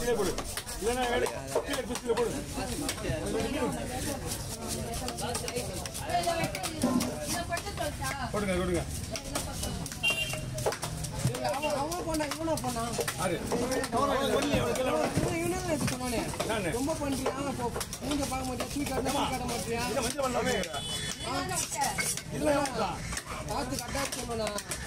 கீழே போடு இல்லைன்னா வேலை கீழே குச்சியில் போடு போடுங்க கொடுங்க அவன் அவன் பண்ணா இவனா பண்ணா ஆறு சொல்லி அவனுக்கு எல்லாம் இவன் இவனே தான் எடுத்து சொன்னானே நானு. ரொம்ப பண்றியா இப்போ மூஞ்ச பார்க்க மாட்டியா சீ காட்ட சீ காட்ட மாட்டியா இதை மஞ்சள் பண்ணலாமே இல்லை வேண்டாம். பார்த்து கட்டா சொன்னா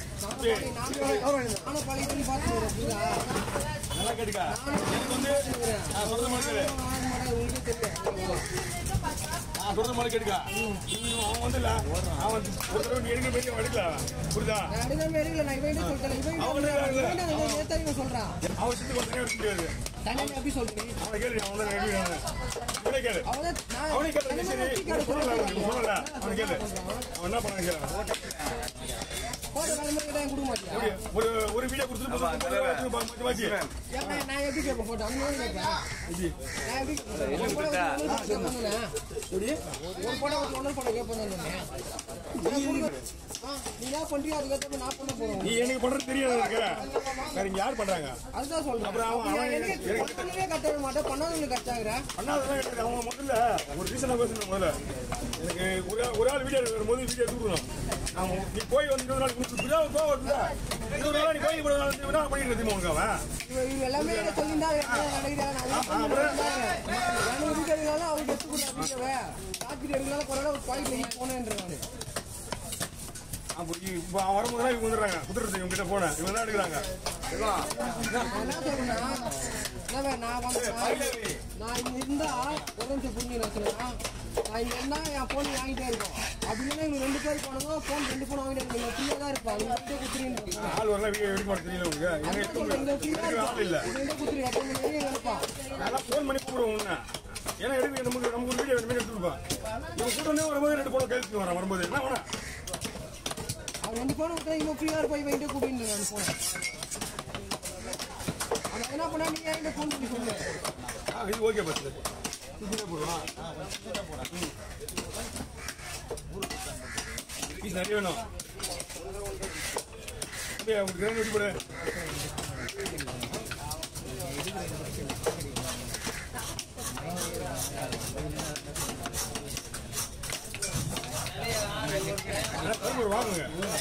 நானும் பழைய சொல்லி பார்த்து புரியுதா நல்லா கேட்டுக்க எனக்கு வந்து நான் சொல்றது மாதிரி கேளு. உங்களுக்கே தெரியும் நான் சொல்றது மாதிரி கேட்டுக்க நீ அவன் வந்து இல்ல அவன் ஒரு தடவை நீ எடுக்க போய் அவன் எடுக்கல புரியுதா நான் அடிதான் இல்லை நான் இவன் சொல்றேன் இவன் இவன் நேத்தாரிங்க சொல்றான் அவன் சித்து கொஞ்சம் எடுக்க முடியாது தண்ணி எப்படி சொல்றீங்க அவனை கேளு அவன் தான் எப்படி இவனே கேளு அவன் நான் அவனே கேளு நீ சரி சொல்லல அவனுக்கு சொல்லல அவனை கேளு அவன் என்ன பண்ண கேளு போட்ட கிளம்பி தான் கொடுக்க மாட்டியா எப்படி? ஒரு ஒரு வீடியோ கொடுத்துட்டு போதும் மாற்றி மாற்றி ஏன்னா நான் எப்படி கேட்பேன் போட்டோ அந்த கேட்பேன் நான் எப்படி கேட்பேன்? ஒரு படம் வச்சு ஒண்ணு படம் கேட்பேன் தானே? ஒரு படம் வச்சு ஒண்ணு படம் கேட்பேன் தானே? நான் கொடுக்க- ஆ, நீ என்ன பண்றியோ அதுக்கேற்ற நான் பண்ண போறேன் நீ எனக்கு பண்றது தெரியாது எனக்கு வேற இங்க யார் பண்றாங்க அதுதான் சொல்றேன் அப்புறம் அவன் அப்ப அவன் எனக்கு எனக்கு- பண்ணவே கட்ட மாட்டேன் பண்ணாதவங்களுக்கு கட்டாகிறேன் பண்ணாதெல்லாம் எனக்கு அவங்க முதல்ல ஒரு ரீசனா பேசணும் முதல்ல எனக்கு ஒரு ஆள் ஒரு ஆள் வீடியோ வரும்போது வீடியோ தூக்கணும் அவன் நீ போய் வந்து இருபது நாள் கொடுத்து புரியா கோவம் வருதுல இருபது நாள் நீ போய் இருபது நாள் என்ன பண்ணிட்டு தெரியுமா உனக்கு அவன் இவ- இவங்க எல்லாமே என்ன சொல்லியிருந்தா நினைக்கிறாங்க நான் என்ன பண்ணிருந்தாங்க எனக்கு வீடியோனால அவங்க எடுத்து கொடுத்த வீடியோவை காப்பி எடுக்கலாம் பரவாயில்ல ஒரு பாயிண்ட் போனேன்றாங்க அப்போ இப்போ அவன் வரும்போது இவங்க வந்துடுறாங்க குதிரத்து இவங்க கிட்ட போனேன் இவங்க தான் எடுக்கிறாங்க நான் என்ன சொல்றேன்னா என்னவே, நான் வந்து நான் இங்க இருந்தா ஒரு நிமிஷம் புரிஞ்சு நான் சொல்றேன் நான் இங்க இருந்தா என் போன் வாங்கிட்டே இருக்கோம் அப்படி இல்லைன்னா இவங்க ரெண்டு பேர் போனதும் போன் ரெண்டு போன் வாங்கிட்டே இருக்கீங்க ஃப்ரீயா தான் இருப்பா நீங்க ரெண்டே குத்துறீங்க ஆள் வரலாம் வீடியோ எடுக்க மாட்டேன் தெரியல உங்களுக்கு எனக்கு எடுக்க சொல்றேன் இங்க முடியாது ஃப்ரீயா எனக்கு ஆள் இல்லை இருப்பா ரெண்டே குத்துறீங்க அப்ப நீங்க எங்க இருப்பா நல்லா ஃபோன் பண்ணி கூப்பிடுவோம் உன்னை ஏன்னா எடுக்க நமக்கு நமக்கு ஒரு வீடியோ வேணுமே எடுத்துருப்பான் இவன் கூட்டமே வரும்போது ரெண்டு போன கைதுக்கு வரான் வரும்போது என்ன வேணா அவன் ரெண்டு போன விட்டா இவன் ஃப்ரீயா இருப்பா இவன் கிட்ட கூட்டிட்டு நான் போனேன் அவன் என்ன பண்ணா நீ என்கிட்ட ஃபோன் பண்ணி சொல்லு ஆ, இது ஓகே பஸ் சுத்தினா போடுவா பீஸ் நிறைய வேணும் அப்படியே உங்களுக்கு கிரைண்ட் வெட்டி போடு நல்லா கரும்பு வாங்குங்க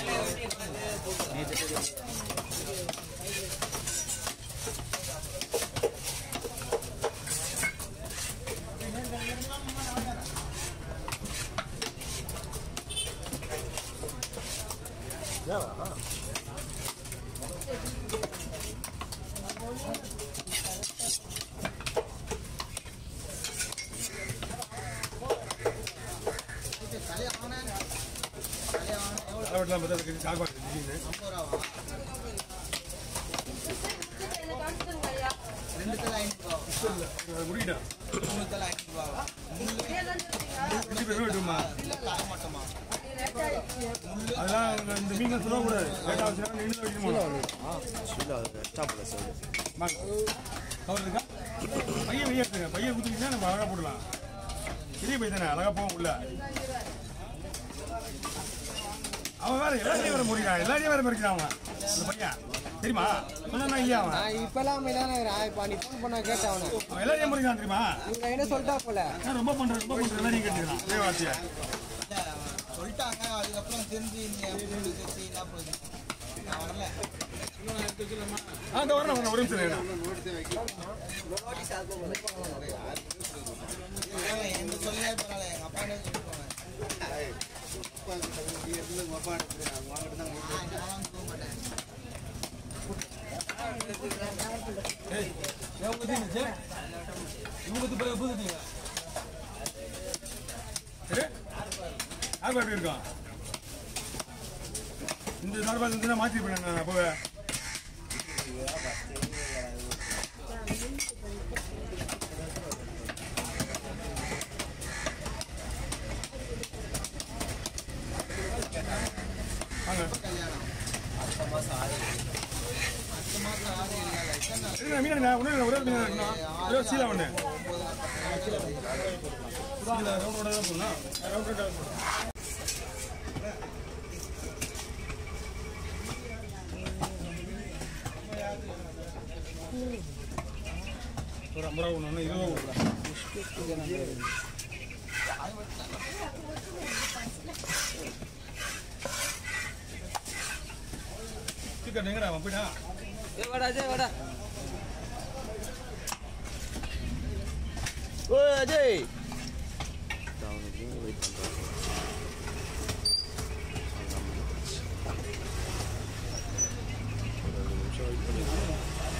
அளவெட்டலாம் பார்த்தா சாப்பாடு திடீர்னு ரெண்டு தலை ஐநூறு ரூபா அது முடிக்கிட்டேன் மூணு தலை ஐநூறு ரூபா குட்டி பேர் வெட்டுமா தலை மட்டுமா அதெல்லாம் இந்த- இந்த மீன் சொல்லக்கூடாது லேட்டாக வச்சுனா நின்று வைக்கணும் வாங்க கவர் இருக்கா பையன் வெளியே எடுத்துங்க பையன் குத்துக்கிட்டா நம்ம அழகா போடலாம் பெரிய பையன் தானே அழகா போகும் உள்ள அவன் வேற எல்லாரையும் வேற முறிக்கிறான் எல்லாரையும் வேற முறிக்கிறான் அவன் அந்த பையன் தெரியுமா சொன்னா இல்லையா அவன் நான் இப்பெல்லாம் அமைதியான இப்ப நீ ஃபோன் பண்ண கேட்டேன் அவனை அவன் எல்லாரையும் முறிக்கிறான் தெரியுமா இவங்க என்ன சொல்லிட்டா போல நான் ரொம்ப பண்றேன் ரொம்ப பண்றேன் எல்லாரையும் கேட்டுக்கிறான் ஒரே வார்த்தையை இல்ல, சொல்லிட்டாங்க அதுக்கப்புறம் தெரிஞ்சு நீங்க மூணு கட்சி என்ன பண்ணுது நான் வரல ஆ இந்த வரணும் வரணும், ஒரு நிமிஷம் இருங்க. பரவாயில்ல, எந்த சொல்லியே பரவாயில்ல எங்க அப்பா என்ன சொல்லி போவேன் நான் போக மாட்டேன் ஏய், எவன் பத்தி இருந்துச்சு? இவன் பத்தி ப- புதுட்டீங்க. சரி? யார் பாட்டு இருக்கான் இந்த சார்பாக இருந்துச்சுன்னா மாற்றிருப்பேன் நான் அப்போவே வாங்க அடுத்த மாசம் ஆறு அடுத்த மாசம் ஆறு இல்லை எத்தனை நாள்? இருங்க, மீன் எடுங்க. ஒண்ணும் இல்லை, ஒரே ஒரு மீன் எடுக்கணும். ஒரே ஒரு சீலா ஒண்ணு. சீலா round round ஆ தான் போடணும். round round ஆ தான் போடணும். ஒரு ஐம்பது ரூபா ஒன்று இருபது ரூபா கொடுக்குறேன் சிக்கன் எங்கடா அவன் போயிட்டான் ஏ வாடா அஜய் வாடா ஓ அஜய் அவனுக்கு வெயிட் பண்ணுறான் ஒரு ரெண்டு நிமிஷம் வெயிட் பண்ணிக்கலாம்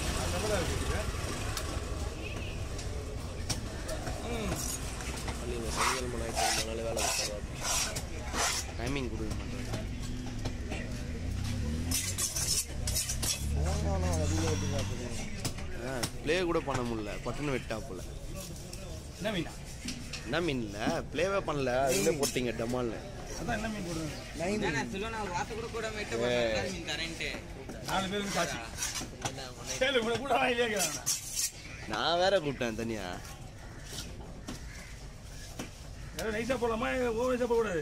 பள்ளியில் சனிக்கிழமை ஞாயிற்றுக்கிழமை வேலை கொடுத்தாரு டைமிங் கொடுக்க மாட்டேன் ப்ளே கூட பண்ண முடியல பட்டுன்னு வெட்டா போல என்ன மீனா என்ன மீன் இல்லை ப்ளேவே பண்ணல அதுலேயே போட்டீங்க டமால்னு அதான் என்ன மீன் போடுறேன் நாலு பேருக்கு சாட்சி கேளு கூட கூட இல்லையா கேட்குறாங்க நான் வேற கூப்பிட்டேன் தனியா யாரும் நைஸாக போடலாமா ஓவர் நைஸாக போடக்கூடாது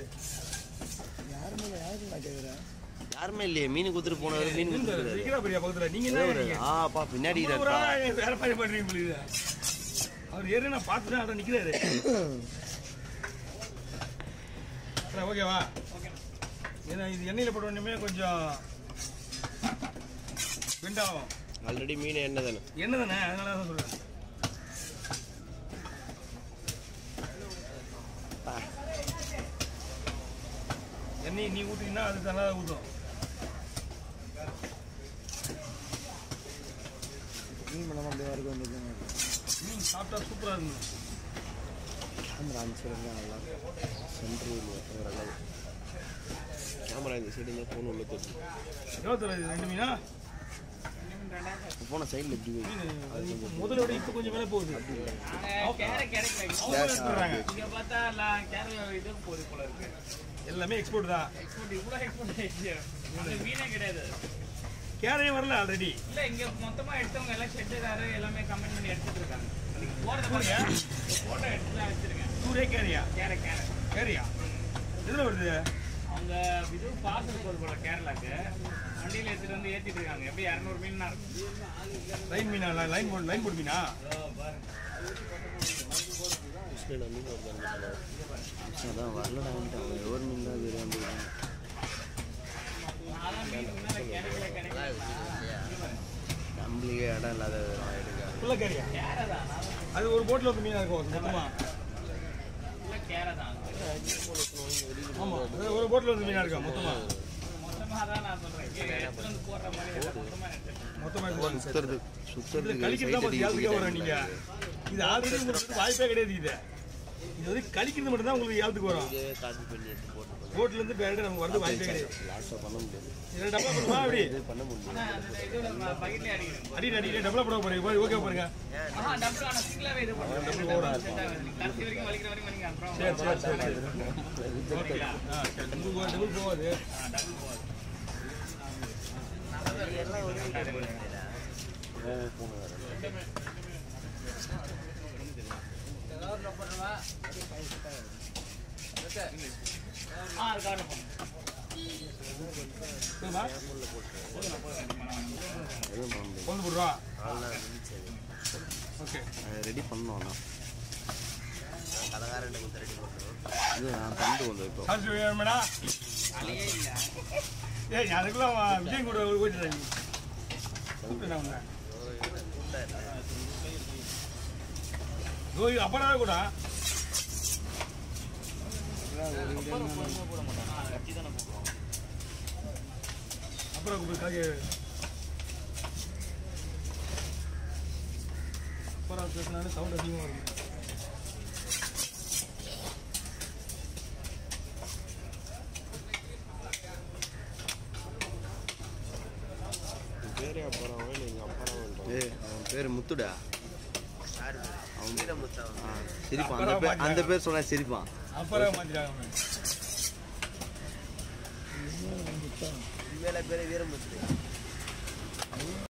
யாருமே இல்லையே மீன் குத்துட்டு போனவர் மீன் இந்த குத்துட்டு விக்கிறா பெரியா பக்கத்தில் நீங்கள் என்ன இருக்கீங்க ஆப்பா பின்னாடி ஒரு இருக்கா ஆளா வேற மாதிரி பண்றீங்க புரியுது அவர் ஏற்கனவே நான் பார்த்து தான் அதான் நிற்கிறாரு ஓகேவா ஏன்னா இது எண்ணெயில் போட்ட உடனே கொஞ்சம் வெண்டாகும் ஆல்ரெடி மீன் என்ன தானே எண்ணெய் தானே அதனால தான் சொல்கிறேன் எண்ணெய் நீ ஊற்றிங்கன்னா அது நல்லா ஊற்றும் மீன் பண்ணாம அப்படியே வரைக்கும் வந்துருக்கேன் மீன் சாப்பிட்டா சூப்பராக இருந்தது கேமரா அந்த சைடு இருந்தால் நல்லா சென்ட்ரல் ஓரளவு கேமரா இந்த சைடு இருந்தால் ஃபோன் உள்ள தெரியும் எவ்வளோ ரெண்டு மீனா ஃபோனை சைடில் எப்படி வை? மீன் அது இப்போ முதல்ல விட இப்போ கொஞ்சம் விலை போகுது அவங்க எடுத்துடுறாங்க. இங்க பார்த்தா எல்லாம் கேரளா இது போகுது போல இருக்கு எல்லாமே எக்ஸ்போர்ட் தான் எக்ஸ்போர்ட் இவ்வளோ எக்ஸ்போர்ட் ஆயிடுச்சு அங்க மீனே கிடையாது கேரையே வரல ஆல்ரெடி இல்ல இங்க மொத்தமா எடுத்தவங்க எல்லாம் ஷெட்டுக்காரு எல்லாமே கமெண்ட் பண்ணி எடுத்துட்டு இருக்காங்க இன்னைக்கு போறத சூரியா? போட்டோ எடுத்துலாம் வச்சிருக்கேன் சூரே கேரியா கேர கேர கேரியா எதில் வருது அவங்க இது பார்சல் போகுது போல கேரளாக்கு வண்டியில எடுத்துட்டு வந்து ஏத்திட்டு இருக்காங்க எப்படி இரநூறு மீன் இருக்கும் லைன் மீனா லைன் போட் லைன் போட் மீனா கிருஷ்ணடா மீன் வருது அதான் வரலடா அவன் எவர் மீன் தான் வேறு வந்து அதான் மீன் முன்னால கிடைக்கல கிடைக்கல நம்மளுக்கே இடம் இல்லாத எடுக்காது ஃபுல்லாக கேரியா கேர தான் அது ஒரு போட்டில் வந்து மீனாக இருக்கும் மொத்தமாக இல்ல கேர தான் ஆமாம் அது ஒரு போட்டில் வந்து மீனாக இருக்கும் மொத்தமாக மொத்தமா தான் நான் சொல்றேன் இங்க எடுத்துட்டு வந்து போடுற மாதிரி எல்லாம் மொத்தமா எடுத்துட்டு மொத்தமாக இருக்கும் சுத்துறது இதில் சுத்துறதுக்கு கழிக்கிறது தான் பார்த்து ஏழத்துக்கே வரும் நீங்கள் இது ஆல்ரெடி உங்களுக்கு வாய்ப்பே கிடையாது இது இது வந்து கழிக்கிறது மட்டும் தான் உங்களுக்கு ஏழத்துக்கு வரும் காப்பி பண்ணி எடுத்து போட்டு போட்லேருந்து டேரெக்டாக நமக்கு வரது வாய்ப்பே கிடையாது லாஸ்ட்டாக பண்ண முடியாது இதில் டபுளா பண்ணுமா அப்படி இது பண்ண முடியாது அந்த இதுல பக்கெட்லயே அடிக்கணும் அடி அடி டபுளா பண்ண போறீங்க ஓகே பாருங்க ஆஹா டபுள் ஆனா சிங்கிளாவே இது பண்ணுங்க கடைசி வரைக்கும் வலிக்கிற வரைக்கும் வலிக்க அப்புறம் சரி சரி சரி ஓகே ஆ சரி டபுள் போகாது டபுள் போகாது போன வேறு ஆ அது காரணம் சரிம்மா எதுவும் பண்ண முடியாது கொண்டு போடுறா அதெல்லாம் இருந்துச்சு ஓகே ரெடி பண்ணோம் ஆனால் கடைக்காரன் ரெடி பண்ணுறோம் இது நான் தந்து வந்தோம் இப்போ சார்ஜ் வேணுமேடா ஏய் அதுக்குள்ள அவன் விஜய் கூட போயிட்டு கூப்பிட்டு உன்னை ஓ அப்படா கூட அப்புறம் கூப்பிடு காய்கறி அப்புறம் பேசினாலும் சவுண்ட் அதிகமாக இருக்கும் பேரே அப்புறம் இல்லை எங்கள் அப்பா ஏ அவன் பேர் முத்துடா அவன் ஆ, சிரிப்பான் அந்த பேர் அந்த பேர் சொன்னா சிரிப்பான் அப்புறம் மாற்றிட்டாங்க உண்மையில பேர் வீரமுத்து